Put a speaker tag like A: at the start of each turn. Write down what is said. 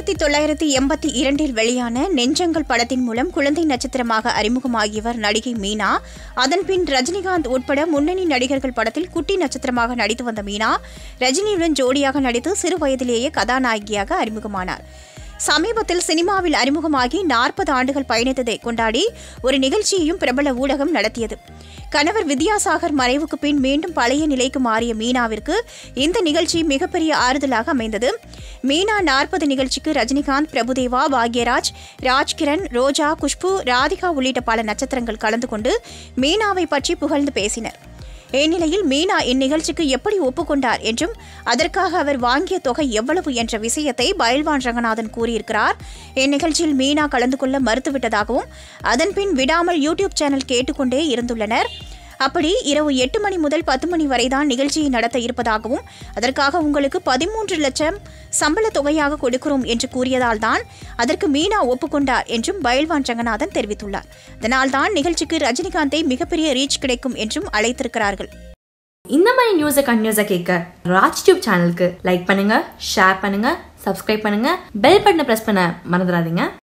A: ஆயிரத்தி தொள்ளாயிரத்தி எண்பத்தி இரண்டில் வெளியான நெஞ்சங்கள் படத்தின் மூலம் குழந்தை நட்சத்திரமாக அறிமுகமாகியவர் நடிகை மீனா அதன்பின் ரஜினிகாந்த் உட்பட முன்னணி நடிகர்கள் படத்தில் குட்டி நட்சத்திரமாக நடித்து வந்த மீனா ரஜினியுடன் ஜோடியாக நடித்து சிறு வயதிலேயே கதாநாயகியாக அறிமுகமானார் சமீபத்தில் சினிமாவில் அறிமுகமாகி நாற்பது ஆண்டுகள் பயணித்ததை கொண்டாடி ஒரு நிகழ்ச்சியையும் பிரபல ஊடகம் நடத்தியது கணவர் வித்யாசாகர் மறைவுக்கு பின் மீண்டும் பழைய நிலைக்கு மாறிய மீனாவிற்கு இந்த நிகழ்ச்சி மிகப்பெரிய ஆறுதலாக அமைந்தது மீனா நாற்பது நிகழ்ச்சிக்கு ரஜினிகாந்த் பிரபுதேவா பாக்யராஜ் ராஜ்கிரண் ரோஜா குஷ்பு ராதிகா உள்ளிட்ட பல நட்சத்திரங்கள் கலந்து கொண்டு மீனாவை பற்றி புகழ்ந்து பேசினர் இந்நிலையில் மீனா இந்நிகழ்ச்சிக்கு எப்படி ஒப்புக்கொண்டார் என்றும் அதற்காக அவர் வாங்கிய தொகை எவ்வளவு என்ற விஷயத்தை பயில்வான் ரங்கநாதன் கூறியிருக்கிறார் இந்நிகழ்ச்சியில் மீனா கலந்து கொள்ள மறுத்துவிட்டதாகவும் அதன்பின் விடாமல் யூடியூப் சேனல் கேட்டுக்கொண்டே இருந்துள்ளனர் அப்படி இரவு எட்டு மணி முதல் பத்து மணி வரைதான் நிகழ்ச்சியை நடத்த இருப்பதாகவும் அதற்காக உங்களுக்கு பதிமூன்று லட்சம் சம்பள தொகையாக கொடுக்கிறோம் என்று கூறியதால் தான் அதற்கு மீனா ஒப்புக்கொண்டார் என்றும் பயில்வான் ரங்கநாதன் தெரிவித்துள்ளார் அதனால்தான் நிகழ்ச்சிக்கு ரஜினிகாந்தை மிகப்பெரிய ரீச் கிடைக்கும் என்றும் அழைத்திருக்கிறார்கள்
B: இந்த மாதிரி நியூஸை கண்டினியூஸாக கேட்க ராஜ் டியூப் சேனலுக்கு லைக் பண்ணுங்க ஷேர் பண்ணுங்க சப்ஸ்கிரைப் பண்ணுங்க பெல் பட்டனை ப்ரெஸ் பண்ண மறந்துடாதீங்க